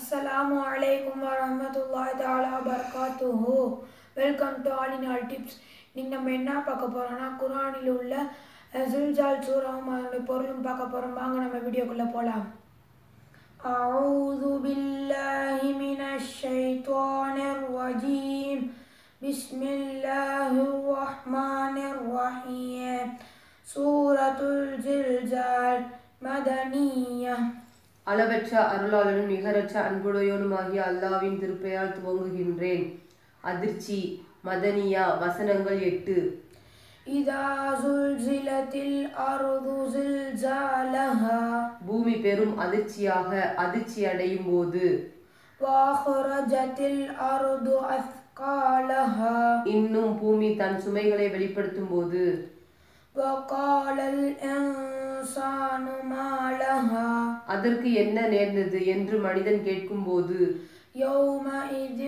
அஸ்ஸலாமு அலைக்கும் வரஹ்மத்துல்லாஹி தஆலா வபரகாத்துஹு welcome to all in all tips இன்னைக்கு நம்ம என்ன பார்க்க போறோம்னா குர்ஆனில் உள்ள ஜுல்ஜால் சூராவும் அதனுடைய பொருளும் பார்க்க போறோம் வாங்க நம்ம வீடியோக்குள்ள போலாம் أعوذ بالله من الشيطان الرجيم بسم الله الرحمن الرحيم سورة الزلزال مدنية அளவற்ற அருளாளனும் நிகரற்ற அன்புடையோனுமாகிய அல்லாவின் திருப்பெயரால் துவங்குகின்றேன் அதிர்ச்சி மதனியா வசனங்கள் எட்டு إذا زلزلت الأرض زلزالها பூமி பெரும் அதிர்ச்சியாக அதிர்ச்சி அடையும் போது وأخرجت الأرض أثقالها இன்னும் பூமி தன் சுமைகளை வெளிப்படுத்தும் போது وقال الإنسان ما لها அதற்கு என்ன நேர்ந்தது என்று மனிதன் கேட்கும்போது يومئذ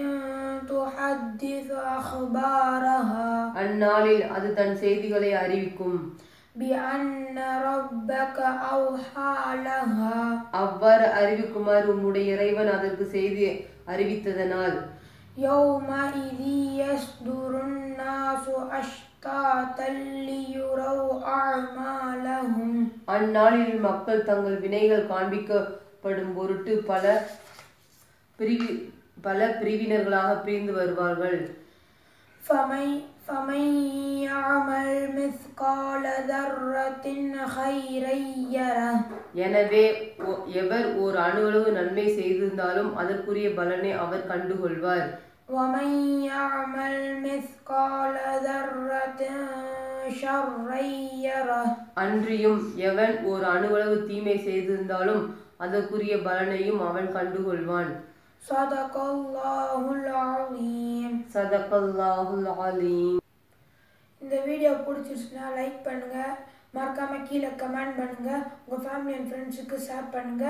تحدث أخبارها அந்நாளில் அது தன் செய்திகளை அறிவிக்கும் بأن ربك أوحى لها அவ்வாறு அறிவிக்குமாறு உம்முடைய இறைவன் அதற்கு செய்தி அறிவித்ததனால் يومئذ يصدر الناس أشتاتا ليروا أعمالهم அந்நாளில் மக்கள் தங்கள் வினைகள் காண்பிக்கப்படும் பொருட்டு பல பிரிவி பல பிரிவினர்களாக பிரிந்து வருவார்கள் فمن فمن يعمل مثقال ذرة خيرا يره எனவே ஒ- எவர் ஓர் அணுவளவு நன்மை செய்திருந்தாலும் அதற்குரிய பலனை அவர் கண்டுகொள்வார் ومن يعمل مثقال ذرة شرا يره அன்றியும் எவன் ஓர் அணுவளவு தீமை செய்திருந்தாலும் அதற்குரிய பலனையும் அவன் கண்டுகொள்வான் صدق الله العظيم சதகல்லாஹுல் அலீம் இந்த வீடியோ பிடிச்சிருச்சுன்னா லைக் பண்ணுங்க மறக்காம கீழே கமெண்ட் பண்ணுங்க உங்க ஃபேமிலி அண்ட் ஃப்ரெண்ட்ஸுக்கு ஷேர் பண்ணுங்க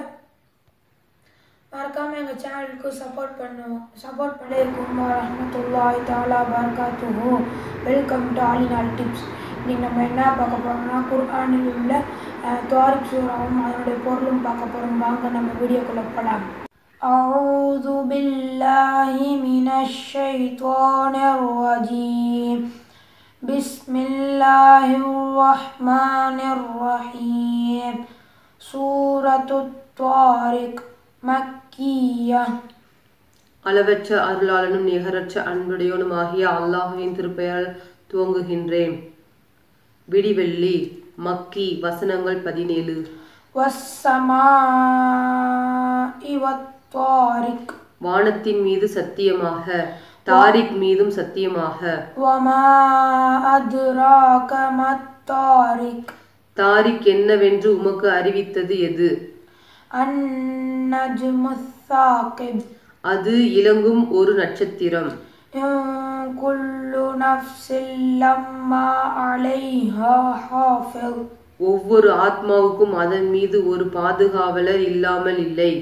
மறக்காம எங்க சேனலுக்கு சப்போர்ட் பண்ணுவோம் சப்போர்ட் பண்ணிருக்கோம் ரஹமத்துல்லாஹி தாலா பரகாத்துஹு வெல்கம் டு ஆலினால் டிப்ஸ் இன்னைக்கு நம்ம என்ன பார்க்க போறோம்னா குர்ஆனில் உள்ள அஹ், துவாரிக் சூறாவும் அதனுடைய பொருளும் பார்க்க போறோம் வாங்க நம்ம வீடியோக்குள்ள போலாம் أعوذ بالله من الشيطان الرجيم بسم الله الرحمن الرحيم سورة الطارق مكية அளவற்ற அருளாளனும் நிகரற்ற அன்புடையவனுமாகிய அல்லாஹுவின் திருப்பெயரால் துவங்குகின்றேன் விடிவெள்ளி மக்கி வசனங்கள் பதினேழு والسماء والطارق வானத்தின் மீது சத்தியமாக தாரிக் மீதும் சத்தியமாக وما أدراك ما الطارق தாரிக் என்னவென்று உமக்கு அறிவித்தது எது النجم الثاقب அது இலங்கும் ஒரு நட்சத்திரம் إن كل نفس لما عليها حافظ ஒவ்வொரு ஆத்மாவுக்கும் அதன் மீது ஒரு பாதுகாவலர் இல்லாமல் இல்லை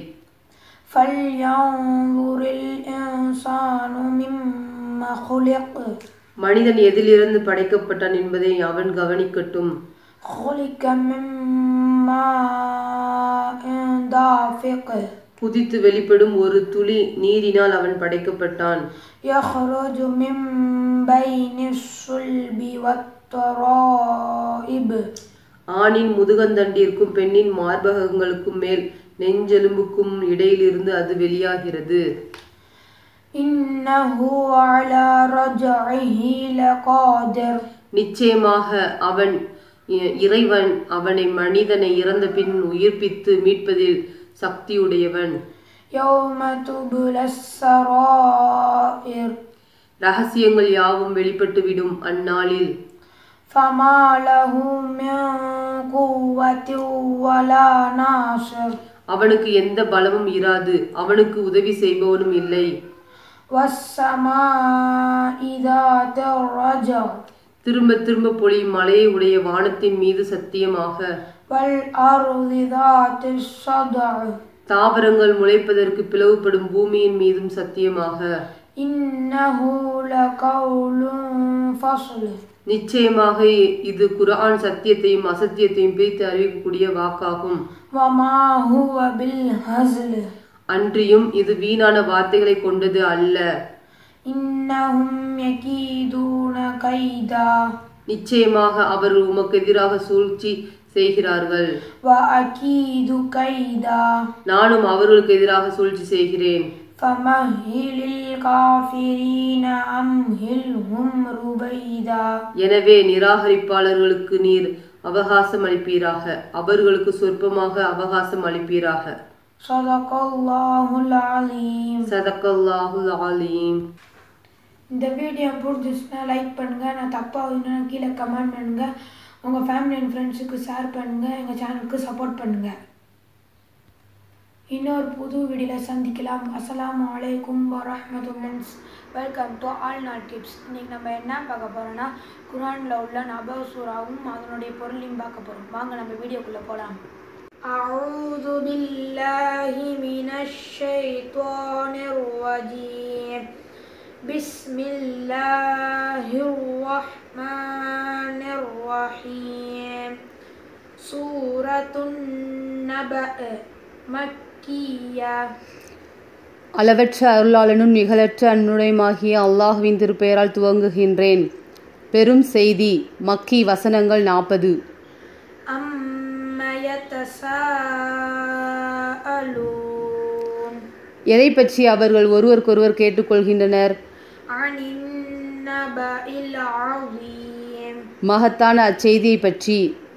فلينظر الإنسان مما خلق மனிதன் எதிலிருந்து படைக்கப்பட்டான் என்பதை அவன் கவனிக்கட்டும் خلق من ماء دافق குதித்து வெளிப்படும் ஒரு துளி நீரினால் அவன் படைக்கப்பட்டான் يخرج من بين الصلب والترائب ஆணின் முதுகந்தண்டிற்கும் பெண்ணின் மார்பகங்களுக்கும் மேல் நெஞ்செலும்புக்கும் இடையிலிருந்து அது வெளியாகிறது إنه على رجعه لقادر நிச்சயமாக அவன் இ- இறைவன் அவனை மனிதனை இறந்த பின் உயிர்ப்பித்து மீட்பதில் சக்தியுடையவன் يوم تبلى السرائر ரகசியங்கள் யாவும் வெளிப்பட்டுவிடும் அந்நாளில் فما له من قوة ولا ناصر அவனுக்கு எந்த பலமும் இராது அவனுக்கு உதவி செய்பவனும் இல்லை والسماء ذات الرجع திரும்ப திரும்ப பொழியும் மலையை உடைய வானத்தின் மீது சத்தியமாக والأرض ذات الصدع தாவரங்கள் முளைப்பதற்கு பிளவுபடும் பூமியின் மீதும் சத்தியமாக إنه لقول فصل நிச்சயமாக இது குர்ஆன் சத்தியத்தையும் அசத்தியத்தையும் பிரித்து அறிவிக்கக்கூடிய வாக்காகும் وما هو بالهزل அன்றியும் இது வீணான வார்த்தைகளை கொண்டது அல்ல إنهم يكيدون كيدا நிச்சயமாக அவர்கள் உமக்கு எதிராக சூழ்ச்சி செய்கிறார்கள் وأكيد كيدا நானும் அவர்களுக்கு எதிராக சூழ்ச்சி செய்கிறேன் فمهل الكافرين أمهلهم رويدا எனவே நிராகரிப்பாளர்களுக்கு நீர் அவகாசம் அளிப்பீராக அவர்களுக்கு சொற்பமாக அவகாசம் அளிப்பீராக صدق الله العظيم சதக்கல்லாஹுல் ஆலீம் இந்த வீடியோ பிடிச்சிச்சுன்னா லைக் பண்ணுங்கள் நான் தப்பாக இருந்தாலும் கீழே கமெண்ட் பண்ணுங்கள் உங்கள் ஃபேமிலி அண்ட் ஃப்ரெண்ட்ஸுக்கு ஷேர் பண்ணுங்கள் எங்கள் சேனலுக்கு சப்போர்ட் பண்ணுங்கள் இன்னொரு புது வீடியோவில் சந்திக்கலாம் அஸ்ஸலாமு அலைக்கும் வரஹ்மத்துல்லாஹ் welcome to all in all tips இன்னைக்கு நம்ம என்ன பார்க்க போகிறோன்னா குரானில் உள்ள நபவ சூறாவும் அதனுடைய பொருளையும் பார்க்க போகிறோம் வாங்க நம்ம வீடியோக்குள்ளே போகலாம் أعوذ بالله من الشيطان الرجيم بسم الله الرحمن الرحيم سورة النبأ مكية அளவற்ற அருளாளனும் நிகழற்ற அன்னுடையமாகிய அல்லாஹுவின் திருப்பெயரால் துவங்குகின்றேன் பெரும் செய்தி மக்கி வசனங்கள் நாற்பது أما يتساءلون எதை பற்றி அவர்கள் ஒருவருக்கொருவர் கேட்டுக்கொள்கின்றனர் عن النبأ العظيم மகத்தான அச்செய்தியை பற்றி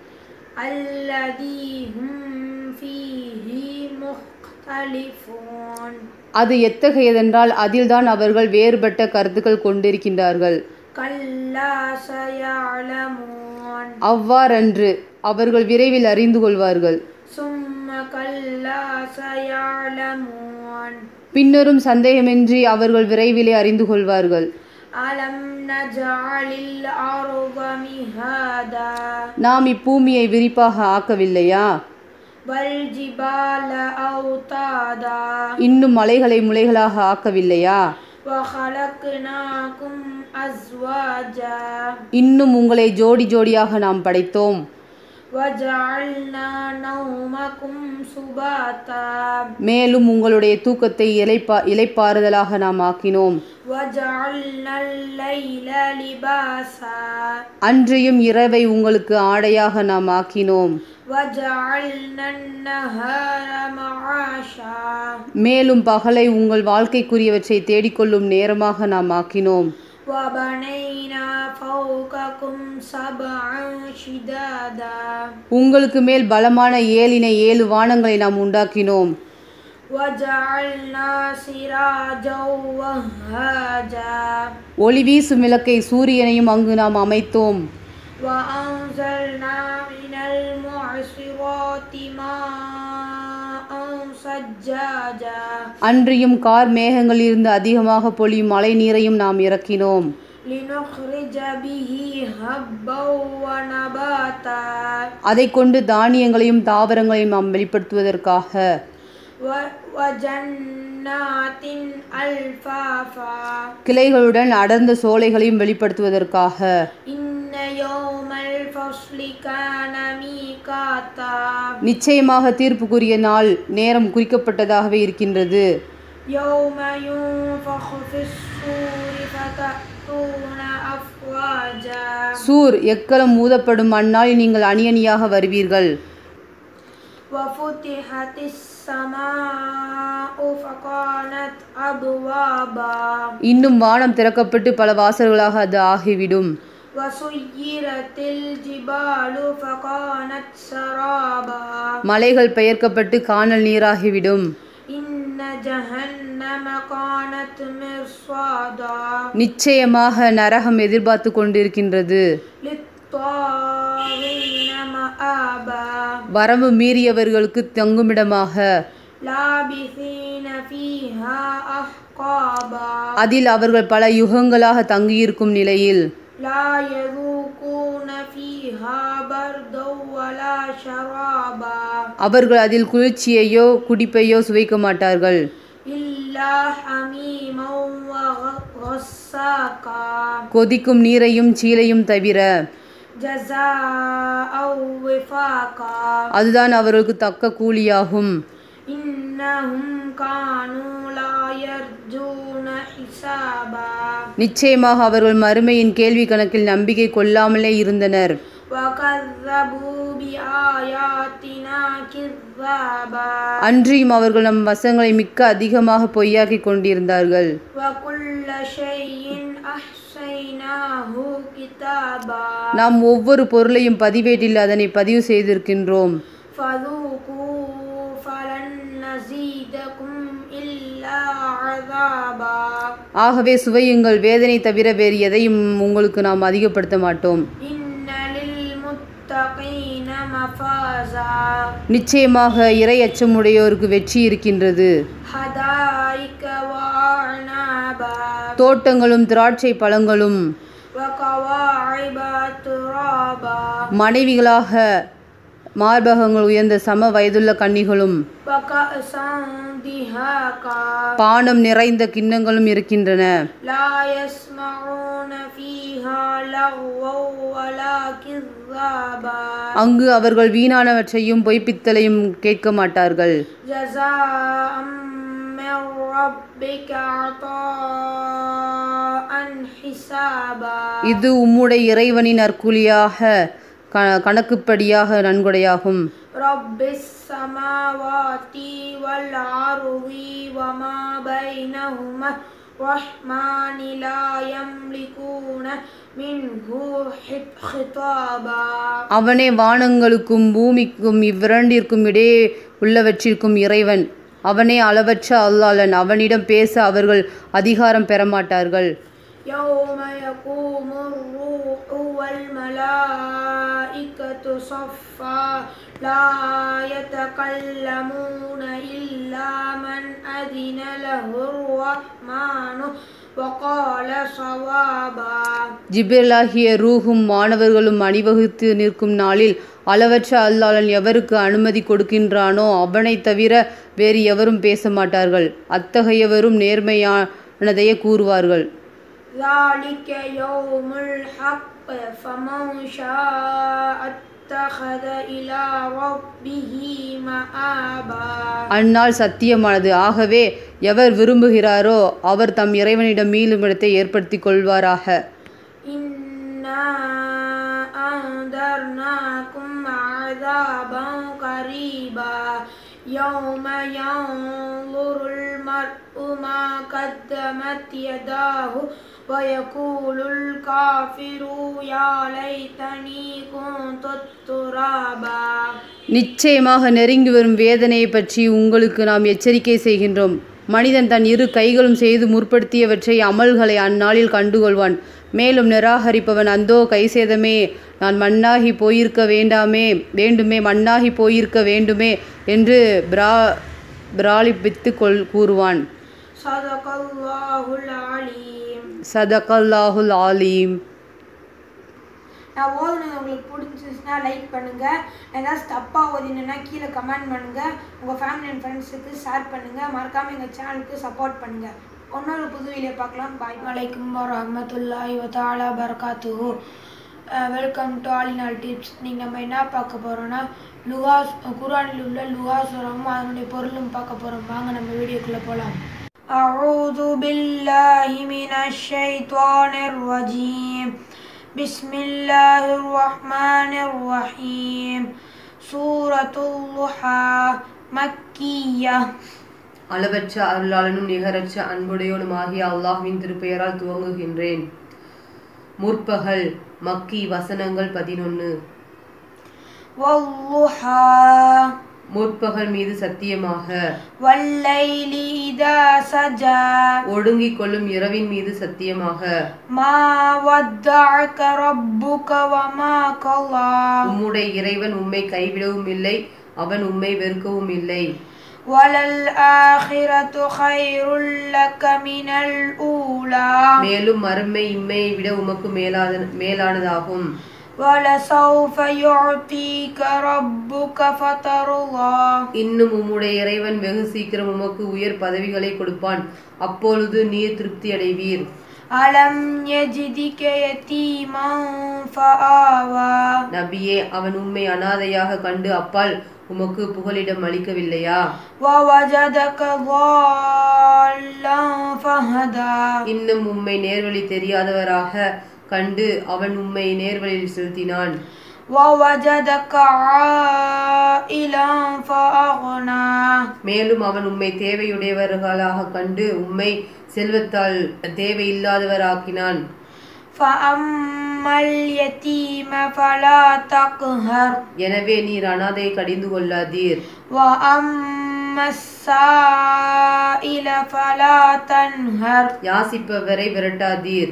الذي هم فيه مختلفون அது எத்தகையதென்றால் அதில்தான் அவர்கள் வேறுபட்ட கருத்துக்கள் கொண்டிருக்கின்றார்கள் كلا سيعلمون அவ்வாறன்று அவர்கள் விரைவில் அறிந்து கொள்வார்கள் ثم كلا سيعلمون பின்னரும் சந்தேகமின்றி அவர்கள் விரைவிலே அறிந்து கொள்வார்கள் ألم نجعل الأرض مهادا நாம் இப்பூமியை விரிப்பாக ஆக்கவில்லையா والجبال أوتادا இன்னும் மலைகளை முளைகளாக ஆக்கவில்லையா وخلقناكم أزواجا இன்னும் உங்களை ஜோடி ஜோடியாக நாம் படைத்தோம் وجعلنا نومكم سباتا மேலும் உங்களுடைய தூக்கத்தை இலைப்பா இலைப்பாறுதலாக நாம் ஆக்கினோம் وجعلنا الليل لباسا அன்றியும் இரவை உங்களுக்கு ஆடையாக நாம் ஆக்கினோம் وجعلنا النهار معاشا மேலும் பகலை உங்கள் வாழ்க்கைக்குரியவற்றை தேடிக்கொள்ளும் நேரமாக நாம் ஆக்கினோம் وبنينا فوقكم سبعا شدادا உங்களுக்கு மேல் பலமான ஏழினை ஏழு வானங்களை நாம் உண்டாக்கினோம் وجعلنا سراجا وهاجا ஒளி வீசும் விளக்கை சூரியனையும் அங்கு நாம் அமைத்தோம் وأنزلنا من المعصرات ماء سجاجا அன்றியும் கார் மேகங்களிலிருந்து அதிகமாக பொழியும் மழை நீரையும் நாம் இறக்கினோம் لنخرج به هبا ونباتا அதை கொண்டு தானியங்களையும் தாவரங்களையும் நாம் வெளிப்படுத்துவதற்காக و- وجنات ألفافا கிளைகளுடன் அடர்ந்த சோலைகளையும் வெளிப்படுத்துவதற்காக إن يوم الفصل كان ميقاتا நிச்சயமாக தீர்ப்புக்குரிய நாள் நேரம் குறிக்கப்பட்டதாகவே இருக்கின்றது يوم ينفخ في الصور فتأتون أفواجا சூர் எக்கலம் ஊதப்படும் அந்நாள் நீங்கள் அணியணியாக வருவீர்கள் وفتحت السماء فكانت أبوابا இன்னும் வானம் திறக்கப்பட்டு பல வாசல்களாக அது ஆகிவிடும் وسيرت الجبال فكانت سرابا மலைகள் பெயர்க்கப்பட்டு காணல் நீராகிவிடும் إن جهنم كانت مرصادا நிச்சயமாக நரகம் எதிர்பார்த்து கொண்டிருக்கின்றது للطاغين مآبا வரம்பு மீறியவர்களுக்கு தங்குமிடமாக لابثين فيها أحقابا அதில் அவர்கள் பல யுகங்களாக தங்கியிருக்கும் நிலையில் لا يذوقون فيها بردا ولا شرابا அவர்கள் அதில் குளிர்ச்சியையோ குடிப்பையோ சுவைக்க மாட்டார்கள் إلا حميما وغساقا கொதிக்கும் நீரையும் சீலையும் தவிர جزاء وفاقا அதுதான் அவர்களுக்கு தக்க கூலியாகும் إن إنهم كانوا لا يرجون حسابا நிச்சயமாக அவர்கள் மறுமையின் கேள்வி கணக்கில் நம்பிக்கை கொள்ளாமலே இருந்தனர் وكذبوا بآياتنا كذابا அன்றியும் அவர்கள் நம் வசங்களை மிக்க அதிகமாக பொய்யாக்கிக் கொண்டிருந்தார்கள் وكل شيء أحصيناه كتابا நாம் ஒவ்வொரு பொருளையும் பதிவேட்டில் அதனை பதிவு செய்திருக்கின்றோம் فذوقوا فلن نزيدكم إلا عذابا ஆகவே சுவையுங்கள் வேதனை தவிர வேறு எதையும் உங்களுக்கு நாம் அதிகப்படுத்த மாட்டோம் إن للمتقين مفازا நிச்சயமாக இறை அச்சமுடையோருக்கு வெற்றி இருக்கின்றது حدائق وأعنابا தோட்டங்களும் திராட்சை பழங்களும் وكواعب ترابا மனைவிகளாக மார்பகங்கள் உயர்ந்த சம வயதுள்ள கன்னிகளும் وكأسا دهاقا பானம் நிறைந்த கிண்ணங்களும் இருக்கின்றன لا يسمعون فيها لغوا ولا كذابا அங்கு அவர்கள் வீணானவற்றையும் பொய்ப்பித்தலையும் கேட்க மாட்டார்கள் جزاء من ربك عطاء حسابا இது உம்முடைய இறைவனின் நற்கூலியாக க கணக்குப்படியாக நன்கொடையாகும் رب السماوات والأرض وما بينهما الرحمن لا يملكون منه خط- خطابا அவனே வானங்களுக்கும் பூமிக்கும் இவ்விரண்டிற்கும் இடையே உள்ளவற்றிற்கும் இறைவன் அவனே அளவற்ற அல்லாளன் அவனிடம் பேச அவர்கள் அதிகாரம் பெறமாட்டார்கள் يوم يقوم الروح والملائكة صفا لا يتكلمون إلا من أذن له الرحمن وقال صوابا ஜிபிரலாகிய ரூஹும் மாணவர்களும் அணிவகுத்து நிற்கும் நாளில் அளவற்ற அல்லாளன் எவருக்கு அனுமதி கொடுக்கின்றானோ அவனைத் தவிர வேறு எவரும் பேச மாட்டார்கள் அத்தகையவரும் நேர்மையானதையே கூறுவார்கள் ذلك يوم الحق فمن شاء اتخذ إلى ربه مآبا அந்நாள் சத்தியமானது ஆகவே எவர் விரும்புகிறாரோ அவர் தம் இறைவனிடம் மீளும் இடத்தை ஏற்படுத்திக் கொள்வாராக إنا أنذرناكم عذابا قريبا يوم ينظر المرء ما قدمت يداه ويقول الكافر يا ليتني كنت ترابا நிச்சயமாக நெருங்கி வரும் வேதனையை பற்றி உங்களுக்கு நாம் எச்சரிக்கை செய்கின்றோம் மனிதன் தன் இரு கைகளும் செய்து முற்படுத்தியவற்றை அமல்களை அந்நாளில் கண்டுகொள்வான் மேலும் நிராகரிப்பவன் அந்தோ கைசேதமே நான் மண்ணாகி போயிருக்க வேண்டாமே வேண்டுமே மண்ணாகி போயிருக்க வேண்டுமே என்று பிரா பிராலிப்பித்து கொள் கூறுவான் صدق الله العليم சதகல்லாஹுல் ஆலீம் நான் ஓதுனது உங்களுக்கு பிடிச்சிருந்துச்சுன்னா லைக் பண்ணுங்க ஏதாவது தப்பாக ஓதினா கீழே கமெண்ட் பண்ணுங்க உங்கள் ஃபேமிலி அண்ட் ஃப்ரெண்ட்ஸுக்கு ஷேர் பண்ணுங்க மறக்காம எங்கள் சேனலுக்கு சப்போர்ட் பண்ணுங்க இன்னொரு புது வீடியோ பார்க்கலாம் பாய் வலைக்கும் வரமத்துல்லாஹி வத்தாலா பரகாத்துஹு வெல்கம் டு ஆலினால் டிப்ஸ் நீங்கள் நம்ம என்ன பார்க்க போகிறோன்னா லுகாஸ் குரானில் உள்ள லுகாசுரமும் அதனுடைய பொருளும் பார்க்க போகிறோம் வாங்க நம்ம வீடியோக்குள்ளே போகலாம் أعوذ بالله من الشيطان الرجيم بسم الله الرحمن الرحيم سورة الضحى مكية அளவற்ற அருளாளனும் நிகரற்ற அன்புடையோனும் ஆகிய அல்லாஹ்வின் திருப்பெயரால் துவங்குகின்றேன் முற்பகல் மக்கி வசனங்கள் பதினொன்று والضحى முற்பகல் மீது சத்தியமாக والليل إذا سجى ஒடுங்கிக் கொள்ளும் இரவின் மீது சத்தியமாக ما ودعك ربك وما قلى உம்முடைய இறைவன் உம்மை கைவிடவும் இல்லை அவன் உம்மை வெறுக்கவும் இல்லை وللآخرة خير لك من الأولى மேலும் மறுமை இம்மையை விட உமக்கு மேலாத மேலானதாகும் ولسوف يعطيك ربك فترضى இன்னும் உம்முடைய இறைவன் வெகு சீக்கிரம் உமக்கு உயர் பதவிகளை கொடுப்பான் அப்பொழுது நீர் திருப்தி அடைவீர் ألم يجدك يتيما فآوى நபியே அவன் உம்மை அனாதையாக கண்டு அப்பால் உமக்கு புகலிடம் அளிக்கவில்லையா ووجدك ضالا فهدى இன்னும் உம்மை நேர்வழி தெரியாதவராக கண்டு அவன் உம்மை நேர்வழியில் செலுத்தினான் ووجدك عائلا فأغنى மேலும் அவன் உம்மை தேவையுடையவர்களாக கண்டு உம்மை செல்வத்தால் தேவையில்லாதவராக்கினான் فأما اليتيم فلا تقهر எனவே நீர் அனாதை கடிந்து கொள்ளாதீர் وأما السائل فلا تنهر யாசிப்பவரை விரட்டாதீர்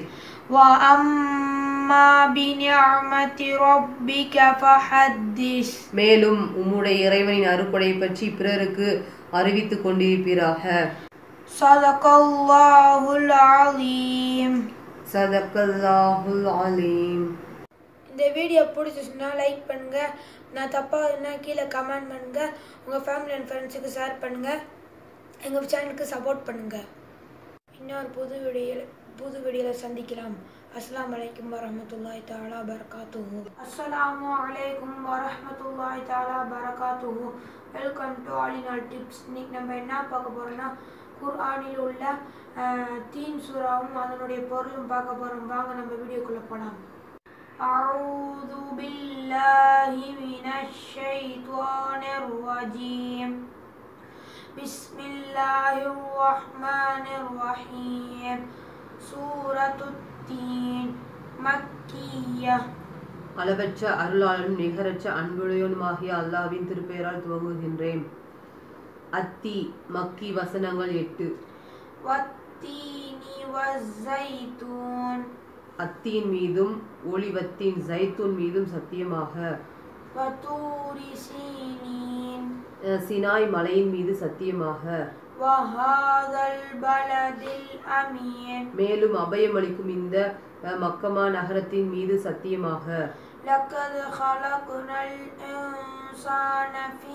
وأما بنعمة ربك فحدث மேலும் உம்முடைய இறைவனின் அருப்படை பற்றி பிறருக்கு அறிவித்துக் கொண்டிருப்பீராக صدق الله العظيم சதக்கல்லாஹுல் அலீம் இந்த வீடியோ பிடிச்சிச்சுன்னா லைக் பண்ணுங்க நான் தப்பாக இருந்தா கீழே கமெண்ட் பண்ணுங்க உங்கள் ஃபேமிலி அண்ட் ஃப்ரெண்ட்ஸுக்கு ஷேர் பண்ணுங்க எங்கள் சேனலுக்கு சப்போர்ட் பண்ணுங்க இன்னொரு புது வீடியோவில் புது வீடியோவில் சந்திக்கலாம் அஸ்ஸலாமு அலைக்கும் வரஹ்மத்துல்லாஹி தஆலா பரகாத்துஹு அஸ்ஸலாமு அலைக்கும் வரஹ்மத்துல்லாஹி தஆலா பரகாத்துஹு வெல்கம் டு ஆலினால் டிப்ஸ் இன்னைக்கு நம்ம என்ன பார்க்க போறோம்னா குர்ஆனில் உள்ள அஹ், தீன் சூறாவும் அதனுடைய பொருளும் பார்க்க போறோம் வாங்க நம்ம வீடியோக்குள்ள போலாம் أعوذ بالله من الشيطان الرجيم بسم الله الرحمن الرحيم سورة التين مكية அளவற்ற அருளாளனும் நிகரற்ற அன்புடையவனுமாகிய அல்லாஹ்வின் திருப்பெயரால் துவங்குகின்றேன் அத்தி மக்கி வசனங்கள் எட்டு والتين والزيتون அத்தியின் மீதும் ஒளிவத்தின் ஜைத்தூன் மீதும் சத்தியமாக وطور سينين அஹ், சினாய் மலையின் மீது சத்தியமாக وهذا البلد الأمين மேலும் அபயமளிக்கும் இந்த அஹ், மக்கமா நகரத்தின் மீது சத்தியமாக لقد خلقنا الإنسان في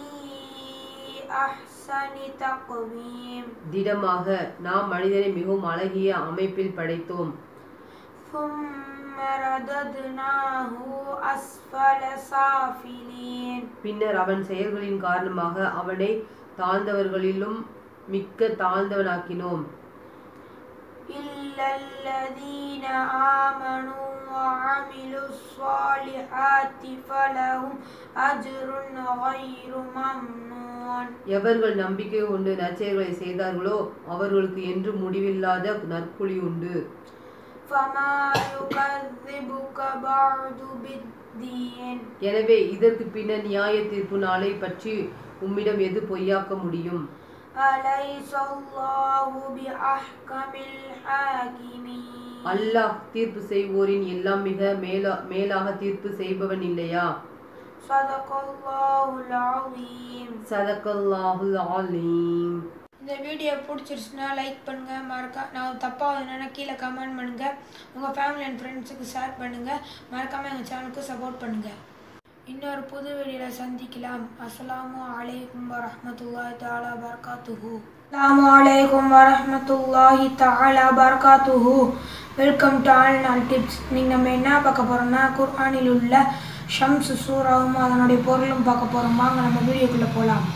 أحسن تقويم திடமாக நாம் மனிதனை மிகவும் அழகிய அமைப்பில் படைத்தோம் ثم رددناه أسفل سافلين பின்னர் அவன் செயல்களின் காரணமாக அவனை தாழ்ந்தவர்களிலும் மிக்க தாழ்ந்தவனாக்கினோம் إلا الذين آمنوا وعملوا الصالحات فلهم أجر غير ممنون எவர்கள் நம்பிக்கை கொண்டு நற்செயல்களை செய்தார்களோ அவர்களுக்கு என்று முடிவில்லாத நற்குழி உண்டு فما يكذبك بعد بالدين எனவே இதற்கு பின்னர் நியாய தீர்ப்பு நாளை பற்றி உம்மிடம் எது பொய்யாக்க முடியும் أليس الله بأحكم الحاكمين அல்லாஹ் தீர்ப்பு செய்வோரின் எல்லாம் மிக மேலா மேலாக தீர்ப்பு செய்பவன் இல்லையா صدق الله العظيم சதக்கல்லாஹுல் ஆலீம் இந்த வீடியோ பிடிச்சிருச்சுன்னா லைக் பண்ணுங்க மறக்கா நான் தப்பாக என்னென்னா கீழே கமெண்ட் பண்ணுங்க உங்கள் ஃபேமிலி அண்ட் ஃப்ரெண்ட்ஸுக்கு ஷேர் பண்ணுங்க மறக்காம எங்கள் சேனலுக்கு சப்போர்ட் பண்ணுங்க இன்னொரு புது வீடியோவில் சந்திக்கலாம் அஸ்ஸலாமு அலைக்கும் வரஹ்மத்துல்லாஹி தஆலா பரகாத்துஹு அஸ்ஸலாமு அலைக்கும் வரஹ்மத்துல்லாஹி தஆலா பரகாத்துஹு welcome to all in all tips நீங்கள் நம்ம என்ன பார்க்க போகிறோம்னா குர்ஆனில் உள்ள ஷம்ஸ் சூறாவும் அதனுடைய பொருளும் பார்க்க போகிறோம் வாங்க நம்ம வீடியோக்குள்ளே போகலாம்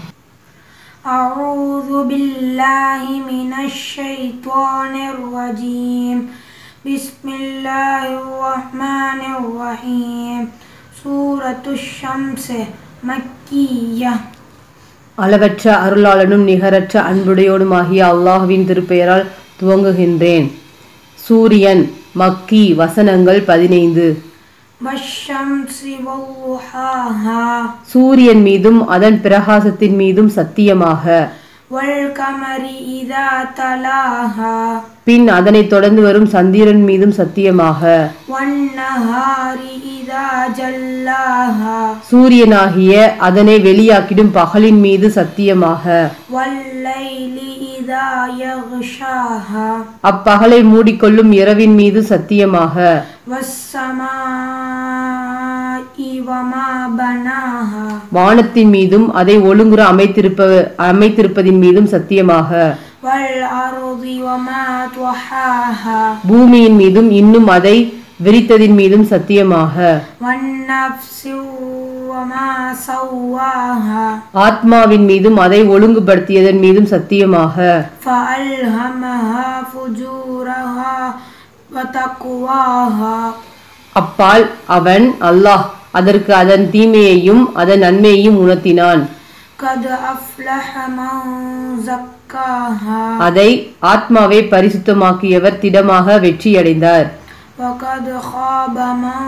أعوذ بالله من الشيطان الرجيم بسم الله الرحمن الرحيم سورة الشمس مكية அளவற்ற அருளாளனும் நிகரற்ற அன்புடையோனுமாகிய அல்லாஹ்வின் திருப்பெயரால் துவங்குகின்றேன் சூரியன் மக்கி வசனங்கள் பதினைந்து والشمس وضحاها சூரியன் மீதும் அதன் பிரகாசத்தின் மீதும் சத்தியமாக والقمر إذا تلاها பின் அதனைத் தொடர்ந்து வரும் சந்திரன் மீதும் சத்தியமாக والنهار إذا جلاها சூரியனாகிய அதனை வெளியாக்கிடும் பகலின் மீது சத்தியமாக والليل إذا يغشاها அப்பகலை மூடிக்கொள்ளும் இரவின் மீது சத்தியமாக والسماء وما بناها வானத்தின் மீதும் அதை ஒழுங்குற அமைத்திருப்ப அமைத்திருப்பதின் மீதும் சத்தியமாக والأرض وما طحاها பூமியின் மீதும் இன்னும் அதை விரித்ததின் மீதும் சத்தியமாக والنفس وما سواها ஆத்மாவின் மீதும் அதை ஒழுங்குபடுத்தியதன் மீதும் சத்தியமாக فألهمها فجورها وتقواها அப்பால் அவன் அல்லாஹ் அதற்கு அதன் தீமையையும் அதன் நன்மையையும் உணர்த்தினான் قد أفلح من زكاها அதை ஆத்மாவை பரிசுத்தமாக்கியவர் திடமாக வெற்றியடைந்தார் وقد خاب من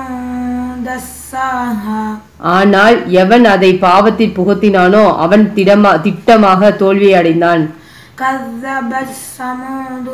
دساها ஆனால் எவன் அதை பாவத்தில் புகுத்தினானோ அவன் திடமா திட்டமாக தோல்வியடைந்தான் كذبت ثمود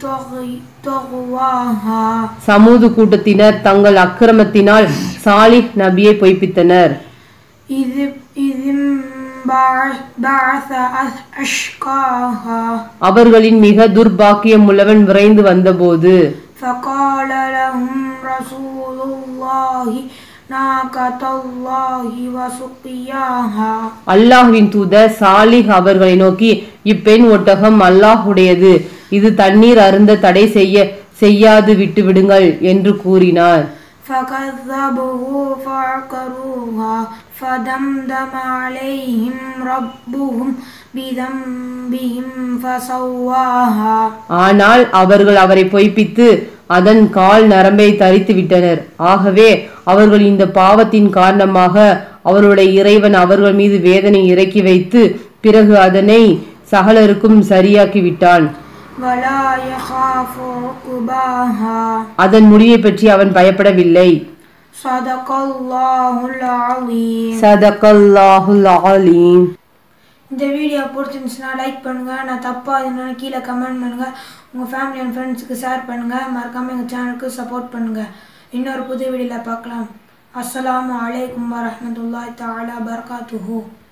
بطغواها சமூது கூட்டத்தினர் தங்கள் அக்கிரமத்தினால் சாலிஹ் நபியை பொய்ப்பித்தனர் إذ إذ انبعث- بعث أشقاها அவர்களின் மிக துர்பாக்கியம் உள்ளவன் விரைந்து வந்தபோது فقال لهم رسول الله ناقة الله وسقياها அல்லாஹ்வின் தூதர் சாலிஹ் அவர்களை நோக்கி இப்பெண் ஒட்டகம் அல்லாஹுடையது இது தண்ணீர் அருந்த தடை செய்ய செய்யாது விட்டு விடுங்கள் என்று கூறினார் فكذبوه فعقروها فدمدم عليهم ربهم بذنبهم فسواها ஆனால் அவர்கள் அவரை பொய்ப்பித்து அதன் கால் நரம்பை தரித்து விட்டனர் ஆகவே அவர்கள் இந்த பாவத்தின் காரணமாக அவருடைய இறைவன் அவர்கள் மீது வேதனை இறக்கி வைத்து பிறகு அதனை சகலருக்கும் சரியாக்கி விட்டான் ولا يخاف عقباها அதன் முடிவை பற்றி அவன் பயப்படவில்லை صدق الله العظيم சதகல்லாஹுல் ஆலீம் இந்த வீடியோ பிடிச்சிருந்துச்சுன்னா லைக் பண்ணுங்க நான் தப்பா இருந்தாலும் கீழே கமெண்ட் பண்ணுங்க உங்க ஃபேமிலி அண்ட் ஃப்ரெண்ட்ஸுக்கு ஷேர் பண்ணுங்க மறக்காம எங்க சேனலுக்கு சப்போர்ட் பண்ணுங்க இன்னொரு புது வீடியோல பார்க்கலாம் அஸ்ஸலாமு அலைக்கும் வரஹ்மத்துல்லாஹி தஆலா பரகாத்துஹு